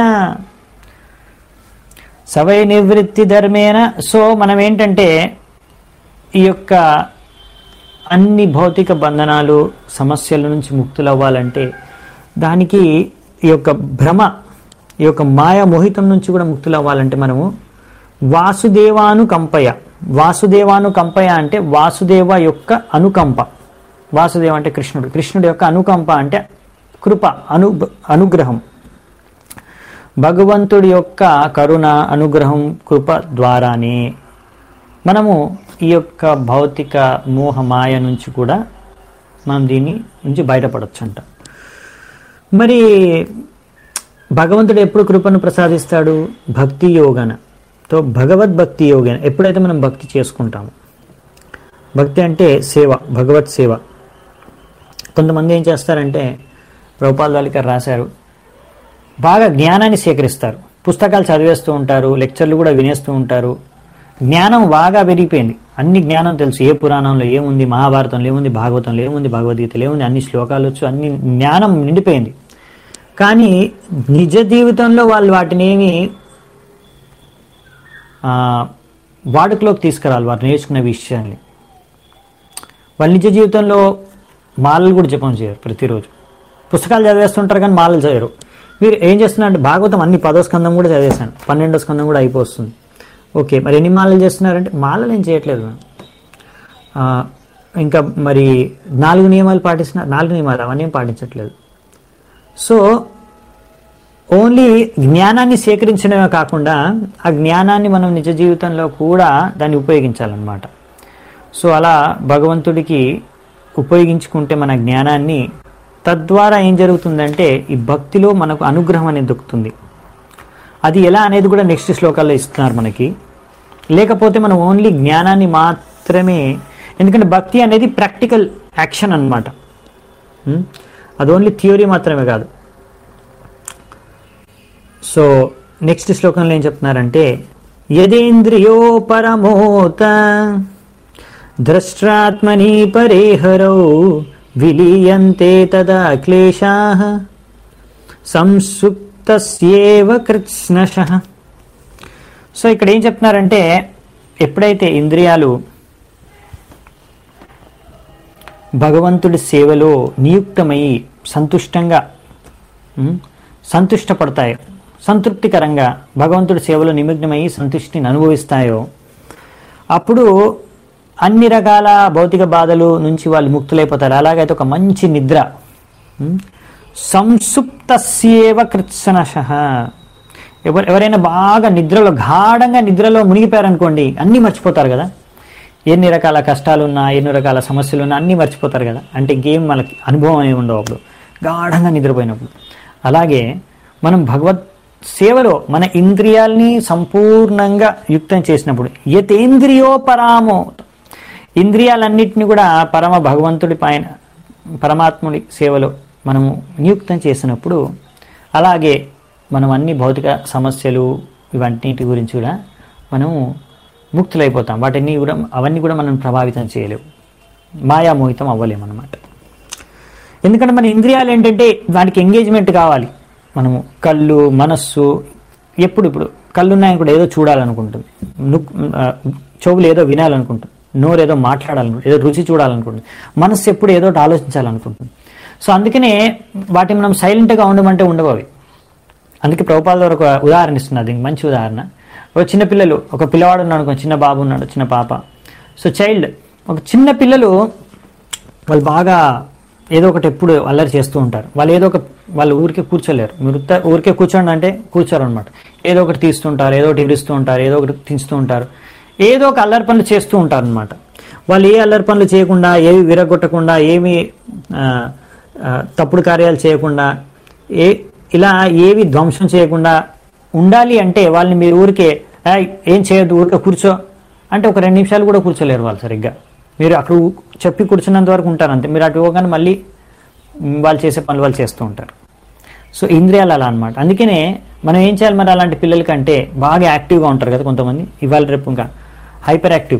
సవై నివృత్తి ధర్మేన సో మనం ఏంటంటే ఈ యొక్క అన్ని భౌతిక బంధనాలు సమస్యల నుంచి ముక్తులు అవ్వాలంటే దానికి ఈ యొక్క భ్రమ ఈ యొక్క మాయా మోహితం నుంచి కూడా ముక్తులు అవ్వాలంటే మనము వాసుదేవానుకంపయ వాసుదేవానుకంపయ అంటే వాసుదేవ యొక్క అనుకంప వాసుదేవ అంటే కృష్ణుడు కృష్ణుడు యొక్క అనుకంప అంటే కృప అను అనుగ్రహం భగవంతుడి యొక్క కరుణ అనుగ్రహం కృప ద్వారానే మనము ఈ యొక్క భౌతిక మోహ మాయ నుంచి కూడా మనం దీని నుంచి బయటపడవచ్చు అంట మరి భగవంతుడు ఎప్పుడు కృపను ప్రసాదిస్తాడు భక్తి యోగన తో భగవద్భక్తి యోగన ఎప్పుడైతే మనం భక్తి చేసుకుంటామో భక్తి అంటే సేవ భగవత్ సేవ కొంతమంది ఏం చేస్తారంటే రూపాల్ వాలికర్ రాశారు బాగా జ్ఞానాన్ని సేకరిస్తారు పుస్తకాలు చదివేస్తూ ఉంటారు లెక్చర్లు కూడా వినేస్తూ ఉంటారు జ్ఞానం బాగా పెరిగిపోయింది అన్ని జ్ఞానం తెలుసు ఏ పురాణంలో ఏముంది మహాభారతంలో ఏముంది భాగవతంలో ఏముంది భగవద్గీతలో ఏముంది అన్ని శ్లోకాలు వచ్చు అన్ని జ్ఞానం నిండిపోయింది కానీ నిజ జీవితంలో వాళ్ళు వాటిని ఏమి ఆ, వాడుకలోకి తీసుకురావాలి వారు నేర్చుకునే విషయాన్ని వాళ్ళ నిజ జీవితంలో మాలలు కూడా జపం చేయరు ప్రతిరోజు పుస్తకాలు చదివేస్తుంటారు కానీ మాలలు చేయరు మీరు ఏం చేస్తున్నారంటే భాగవతం అన్ని పదో స్కందం కూడా చదివేశాను పన్నెండో స్కందం కూడా అయిపోతుంది ఓకే మరి ఎన్ని మాలలు చేస్తున్నారంటే మాలలు ఏం చేయట్లేదు మేము. ఆ, ఇంకా మరి నాలుగు నియమాలు పాటిస్తున్నారు నాలుగు నియమాలు అవన్నీ ఏం పాటించట్లేదు సో ఓన్లీ జ్ఞానాన్ని సేకరించడమే కాకుండా ఆ జ్ఞానాన్ని మనం నిజ జీవితంలో కూడా దాన్ని ఉపయోగించాలన్నమాట సో అలా భగవంతుడికి ఉపయోగించుకుంటే మన జ్ఞానాన్ని తద్వారా ఏం జరుగుతుందంటే ఈ భక్తిలో మనకు అనుగ్రహం అనేది దొరుకుతుంది అది ఎలా అనేది కూడా నెక్స్ట్ శ్లోకాల్లో ఇస్తున్నారు మనకి లేకపోతే మనం ఓన్లీ జ్ఞానాన్ని మాత్రమే ఎందుకంటే భక్తి అనేది ప్రాక్టికల్ యాక్షన్ అన్నమాట ఉం? అది ఓన్లీ థియరీ మాత్రమే కాదు సో నెక్స్ట్ శ్లోకంలో ఏం చెప్తున్నారంటే యదేంద్రియో పరమోత ద్రష్ట్రాత్మని పరేహరౌ విలీయంతే తదా క్లేశా సంసుప్తస్యేవ కృత్స్నశ సో ఇక్కడ ఏం చెప్తున్నారంటే ఎప్పుడైతే ఇంద్రియాలు భగవంతుడి సేవలో నియుక్తమై సంతుష్టంగా ఉమ్, సంతుష్టపడతాయో సంతృప్తికరంగా భగవంతుడి సేవలో నిమగ్నమై సంతుష్టిని అనుభవిస్తాయో అప్పుడు అన్ని రకాల భౌతిక బాధలు నుంచి వాళ్ళు ముక్తులైపోతారు అలాగైతే ఒక మంచి నిద్ర ఉమ్, సంసుప్తస్యేవ కృత్సనశ ఎవరు ఎవరైనా బాగా నిద్రలో గాఢంగా నిద్రలో మునిగిపోయారనుకోండి అన్నీ మర్చిపోతారు కదా ఎన్ని రకాల కష్టాలు ఉన్నా ఎన్ని రకాల సమస్యలు ఉన్నా అన్నీ మర్చిపోతారు కదా అంటే ఇంకేం మనకి అనుభవం అనేది ఉండవు అప్పుడు గాఢంగా నిద్రపోయినప్పుడు అలాగే మనం భగవత్ సేవలో మన ఇంద్రియాల్ని సంపూర్ణంగా యుక్తం చేసినప్పుడు యతేంద్రియో పరామో ఇంద్రియాలన్నింటినీ కూడా పరమ భగవంతుడి పైన పరమాత్ముడి సేవలో మనము నియుక్తం చేసినప్పుడు అలాగే మనం అన్ని భౌతిక సమస్యలు ఇవన్నిటి గురించి కూడా మనము ముక్తులైపోతాం వాటిని కూడా అవన్నీ కూడా మనం ప్రభావితం చేయలేవు మాయామోహితం అవ్వలేము అనమాట ఎందుకంటే మన ఇంద్రియాలు ఏంటంటే దానికి ఎంగేజ్మెంట్ కావాలి మనము కళ్ళు మనస్సు ఎప్పుడు ఇప్పుడు కళ్ళు ఉన్నాయని కూడా ఏదో చూడాలనుకుంటుంది నుక్ ఆ, చెవులు ఏదో వినాలనుకుంటుంది నోరు ఏదో మాట్లాడాలనుకుంటుంది ఏదో రుచి చూడాలనుకుంటుంది మనస్సు ఎప్పుడు ఏదో ఒకటి ఆలోచించాలనుకుంటుంది సో అందుకనే వాటిని మనం సైలెంట్గా ఉండమంటే ఉండవు అవి అందుకే ప్రభుపాద గారు ఒక ఉదాహరణ ఇస్తున్నారు దీనికి మంచి ఉదాహరణ ఒక చిన్న పిల్లలు ఒక పిల్లవాడు ఉన్నాడు ఒక చిన్న బాబు ఉన్నాడు చిన్న పాప సో చైల్డ్ ఒక చిన్న పిల్లలు వాళ్ళు బాగా ఏదో ఒకటి ఎప్పుడు అల్లరి చేస్తూ ఉంటారు వాళ్ళు ఏదో ఒక వాళ్ళు ఊరికే కూర్చోలేరు మీరు ఉత్త- ఊరికే కూర్చోండి అంటే కూర్చోరు అనమాట ఏదో ఒకటి తీస్తుంటారు ఏదో ఒకటి ఇరుస్తూ ఉంటారు ఏదో ఒకటి తించుతూ ఉంటారు ఏదో ఒక అల్లరి పనులు చేస్తూ ఉంటారు అనమాట వాళ్ళు ఏ అల్లరి పనులు చేయకుండా ఏవి విరగొట్టకుండా ఏమి ఆ, ఆ, తప్పుడు కార్యాలు చేయకుండా ఏ ఇలా ఏవి ధ్వంసం చేయకుండా ఉండాలి అంటే వాళ్ళని మీరు ఊరికే "ఏయ్, ఏం చేయొద్దు ఊరికే కూర్చో అంటే ఒక రెండు నిమిషాలు కూడా కూర్చోలేరు వాళ్ళు సరిగ్గా మీరు అక్కడ ఊ- చెప్పి కూర్చున్నంత వరకు ఉంటారు అంతే మీరు అటు పోగానే మళ్ళీ మ్, వాళ్ళు చేసే పనులు వాళ్ళు చేస్తూ ఉంటారు సో ఇంద్రియాలు అలా అనమాట అందుకనే మనం ఏం చేయాలి మరి అలాంటి పిల్లలకంటే బాగా యాక్టివ్గా ఉంటారు కదా కొంతమంది ఇవాళ రేపు ఇంకా హైపర్ యాక్టివ్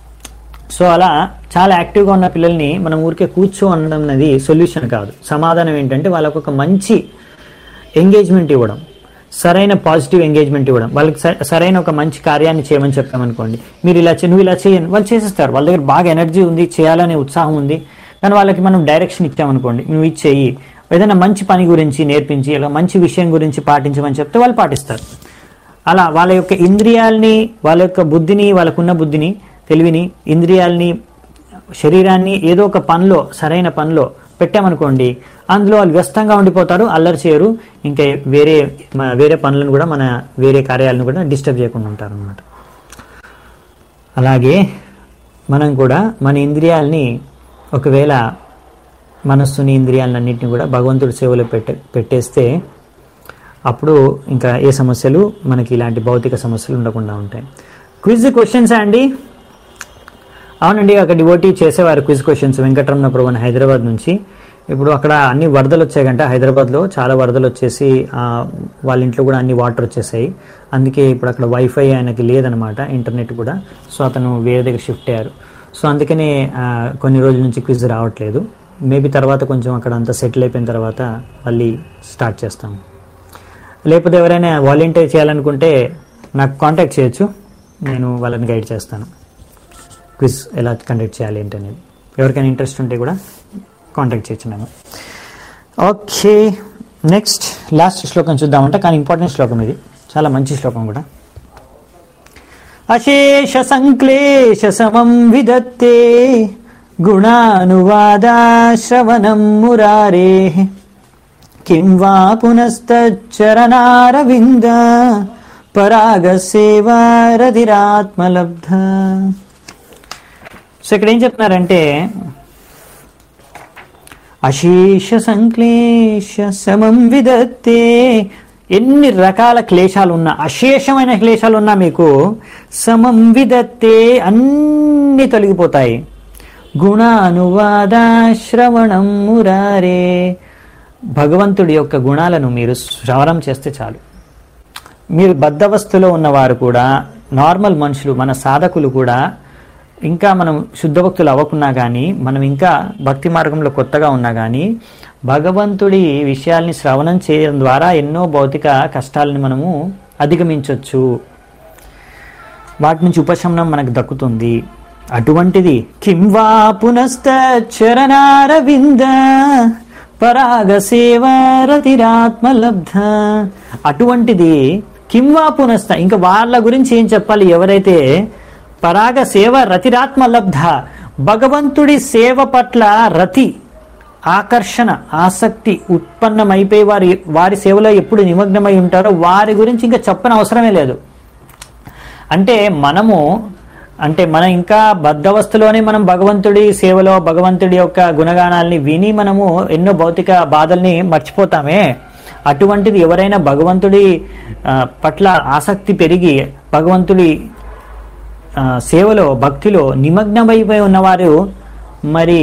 సో అలా చాలా యాక్టివ్గా ఉన్న పిల్లల్ని మనం ఊరికే కూర్చో అనడం అనేది సొల్యూషన్ కాదు సమాధానం ఏంటంటే వాళ్ళకు ఒక మంచి ఎంగేజ్మెంట్ ఇవ్వడం సరైన పాజిటివ్ ఎంగేజ్మెంట్ ఇవ్వడం వాళ్ళకి స- సరైన ఒక మంచి కార్యాన్ని చేయమని చెప్పామనుకోండి మీరు ఇలా చే- నువ్వు ఇలా చేయండి వాళ్ళు చేసేస్తారు వాళ్ళ దగ్గర బాగా ఎనర్జీ ఉంది చేయాలనే ఉత్సాహం ఉంది కానీ వాళ్ళకి మనం డైరెక్షన్ ఇచ్చామనుకోండి నువ్వు ఇది చెయ్యి ఏదైనా మంచి పని గురించి నేర్పించి ఇలా మంచి విషయం గురించి పాటించమని చెప్తే వాళ్ళు పాటిస్తారు అలా వాళ్ళ యొక్క ఇంద్రియాల్ని వాళ్ళ యొక్క బుద్ధిని వాళ్ళకున్న బుద్ధిని తెలివిని ఇంద్రియాల్ని శరీరాన్ని ఏదో ఒక పనిలో సరైన పనిలో పెట్టామనుకోండి అందులో వాళ్ళు వ్యస్తంగా ఉండిపోతారు అల్లరి చేయరు ఇంకా వేరే మ- వేరే పనులను కూడా మన వేరే కార్యాలను కూడా డిస్టర్బ్ చేయకుండా ఉంటారు అనమాట అలాగే మనం కూడా మన ఇంద్రియాల్ని ఒకవేళ మనస్సుని ఇంద్రియాలన్నింటినీ కూడా భగవంతుడి సేవలో పెట్ట పెట్టేస్తే అప్పుడు ఇంకా ఏ సమస్యలు మనకి ఇలాంటి భౌతిక సమస్యలు ఉండకుండా ఉంటాయి క్విజ్ క్వశ్చన్స్ అండి అవునండి అక్కడ డివోటీ చేసేవారు క్విజ్ క్వశ్చన్స్ వెంకటరమణ ప్రభు అని హైదరాబాద్ నుంచి ఇప్పుడు అక్కడ అన్ని వరదలు వచ్చాయంట హైదరాబాద్లో చాలా వరదలు వచ్చేసి ఆ, వాళ్ళ ఇంట్లో కూడా అన్ని వాటర్ వచ్చేసాయి అందుకే ఇప్పుడు అక్కడ వైఫై ఆయనకి లేదనమాట ఇంటర్నెట్ కూడా సో అతను వేరే దగ్గర షిఫ్ట్ అయ్యారు సో అందుకనే ఆ, కొన్ని రోజుల నుంచి క్విజ్ రావట్లేదు మేబీ తర్వాత కొంచెం అక్కడ అంతా సెటిల్ అయిపోయిన తర్వాత మళ్ళీ స్టార్ట్ చేస్తాము లేకపోతే ఎవరైనా వాలంటీర్ చేయాలనుకుంటే నాకు కాంటాక్ట్ చేయొచ్చు నేను వాళ్ళని గైడ్ చేస్తాను క్విజ్ ఎలా కండక్ట్ చేయాలి ఏంటనేది ఎవరికైనా ఇంట్రెస్ట్ ఉంటే కూడా కాంటాక్ట్ చేయొచ్చు నేను ఓకే నెక్స్ట్ లాస్ట్ శ్లోకం చూద్దామంటే కానీ ఇంపార్టెంట్ శ్లోకం ఇది చాలా మంచి శ్లోకం కూడా అశేష సంక్లేశ సమం విదత్తే గుణానువాదా శ్రవణం మురారే కిం వా పునశ్చరణారవింద పరాగసేవారధిరాత్మలబ్ధ సో ఇక్కడ ఏం చెప్తున్నారంటే అశేష సంక్లేశ సమం విదత్తే ఎన్ని రకాల క్లేశాలు ఉన్నా అశేషమైన క్లేశాలు ఉన్నా మీకు సమం విదత్తే అన్ని తొలగిపోతాయి గుణ అనువాద శ్రవణం మురారే భగవంతుడి యొక్క గుణాలను మీరు శ్రవణం చేస్తే చాలు మీరు బద్ధవస్థలో ఉన్నవారు కూడా నార్మల్ మనుషులు మన సాధకులు కూడా ఇంకా మనం శుద్ధ భక్తులు అవ్వకున్నా కానీ మనం ఇంకా భక్తి మార్గంలో కొత్తగా ఉన్నా కానీ భగవంతుడి విషయాల్ని శ్రవణం చేయడం ద్వారా ఎన్నో భౌతిక కష్టాలని మనము అధిగమించవచ్చు వాటి నుంచి ఉపశమనం మనకు దక్కుతుంది అటువంటిది కిం వా పునశ్చరణారవింద పరాగ సేవారతిరాత్మలబ్ధ అటువంటిది కిం వా పునశ్చ ఇంకా వాళ్ళ గురించి ఏం చెప్పాలి ఎవరైతే పరాగ సేవ రతిరాత్మ లబ్ధ భగవంతుడి సేవ పట్ల రతి ఆకర్షణ ఆసక్తి ఉత్పన్నమైపోయి వారి వారి సేవలో ఎప్పుడు నిమగ్నమై ఉంటారో వారి గురించి ఇంకా చెప్పని అవసరమే లేదు అంటే మనము అంటే మనం ఇంకా బద్ధవస్థలోనే మనం భగవంతుడి సేవలో భగవంతుడి యొక్క గుణగానాల్ని విని మనము ఎన్నో భౌతిక బాధల్ని మర్చిపోతామే అటువంటిది ఎవరైనా భగవంతుడి ఆ, పట్ల ఆసక్తి పెరిగి భగవంతుడి ఆ, సేవలో భక్తిలో నిమగ్నమైపోయి ఉన్నవారు మరి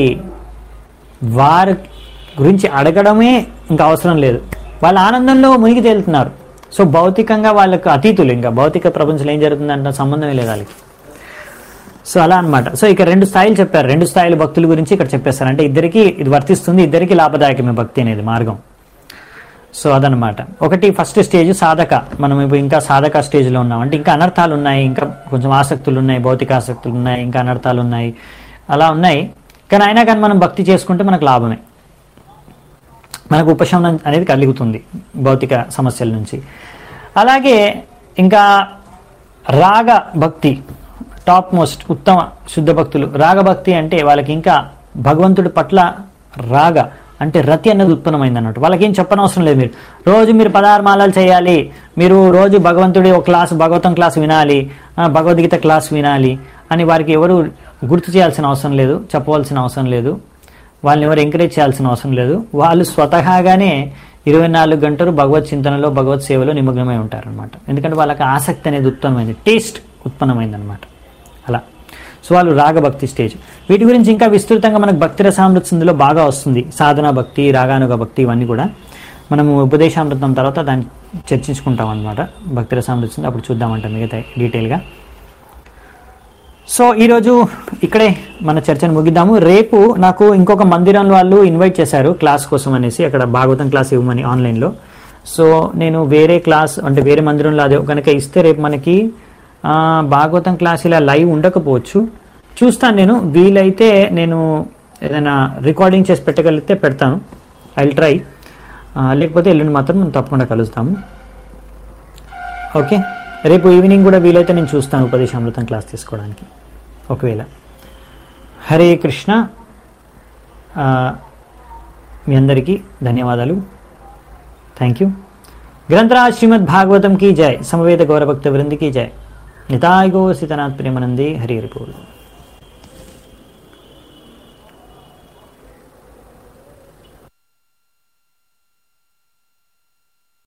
వారి గురించి అడగడమే ఇంకా అవసరం లేదు వాళ్ళ ఆనందంలో మునిగి తేలుతున్నారు సో భౌతికంగా వాళ్ళకు అతీతులు ఇంకా భౌతిక ప్రపంచంలో ఏం జరుగుతుందంటే సంబంధమే లేదు వాళ్ళకి సో అలా అన్నమాట సో ఇక రెండు స్థాయిలు చెప్పారు రెండు స్థాయిల భక్తుల గురించి ఇక్కడ చెప్పేస్తారు అంటే ఇద్దరికి ఇది వర్తిస్తుంది ఇద్దరికి లాభదాయకమే భక్తి అనేది మార్గం సో అదనమాట ఒకటి ఫస్ట్ స్టేజ్ సాధక మనం ఇప్పుడు ఇంకా సాధక స్టేజ్లో ఉన్నాం అంటే ఇంకా అనర్థాలు ఉన్నాయి ఇంకా కొంచెం ఆసక్తులు ఉన్నాయి భౌతిక ఆసక్తులు ఉన్నాయి ఇంకా అనర్థాలు ఉన్నాయి అలా ఉన్నాయి కానీ అయినా కానీ మనం భక్తి చేసుకుంటే మనకు లాభమే మనకు ఉపశమనం అనేది కలుగుతుంది భౌతిక సమస్యల నుంచి అలాగే ఇంకా రాగ భక్తి టాప్ మోస్ట్ ఉత్తమ శుద్ధ భక్తులు రాగభక్తి అంటే వాళ్ళకి ఇంకా భగవంతుడి పట్ల రాగ అంటే రతి అన్నది ఉత్పన్నమైంది అన్నట్టు వాళ్ళకి ఏం చెప్పనవసరం లేదు మీరు రోజు మీరు పదహారు మాలలు చేయాలి మీరు రోజు భగవంతుడి ఒక క్లాసు భగవతం క్లాస్ వినాలి ఆ, భగవద్గీత క్లాస్ వినాలి అని వారికి ఎవరు గుర్తు చేయాల్సిన అవసరం లేదు చెప్పవలసిన అవసరం లేదు వాళ్ళని ఎవరు ఎంకరేజ్ చేయాల్సిన అవసరం లేదు వాళ్ళు స్వతహాగానే ఇరవై నాలుగు గంటలు భగవత్ చింతనలో భగవత్ సేవలో నిమగ్నమై ఉంటారనమాట ఎందుకంటే వాళ్ళకి ఆసక్తి అనేది ఉత్పన్నమైంది టేస్ట్ ఉత్పన్నమైంది అనమాట అలా సో వాళ్ళు రాగభక్తి స్టేజ్ వీటి గురించి ఇంకా విస్తృతంగా మనకు భక్తి రసామృతంలో బాగా వస్తుంది సాధన భక్తి రాగానుగ భక్తి ఇవన్నీ కూడా మనము ఉపదేశామృతం తర్వాత దాన్ని చర్చించుకుంటాం అనమాట భక్తి రసామృతం అప్పుడు చూద్దామంట మిగతా డీటెయిల్గా సో ఈరోజు ఇక్కడే మన చర్చను ముగిద్దాము రేపు నాకు ఇంకొక మందిరం వాళ్ళు ఇన్వైట్ చేశారు క్లాస్ కోసం అనేసి అక్కడ భాగవతం క్లాస్ ఇవ్వమని ఆన్లైన్లో సో నేను వేరే క్లాస్ అంటే వేరే మందిరంలో అదే కనుక ఇస్తే రేపు మనకి ఆ, భాగవతం క్లాస్ ఇలా లైవ్ ఉండకపోవచ్చు చూస్తాను నేను వీలైతే నేను ఏదైనా రికార్డింగ్ చేసి పెట్టగలిగితే పెడతాను ఐ ట్రై లేకపోతే ఎల్లుండి మాత్రం మనం తప్పకుండా కలుస్తాము ఓకే రేపు ఈవినింగ్ కూడా వీలైతే నేను చూస్తాను ఉపదేశామృతం క్లాస్ తీసుకోవడానికి ఒకవేళ హరే కృష్ణ ఆ, మీ అందరికీ ధన్యవాదాలు థ్యాంక్ యూ గ్రంథరాజ్ శ్రీమద్ భాగవతం కీ జయ సమవేత గౌరభక్త వృంది కీ జయ నితాయ్ గో సీతనాథ్ ప్రేమనంది హరి హరి బోల్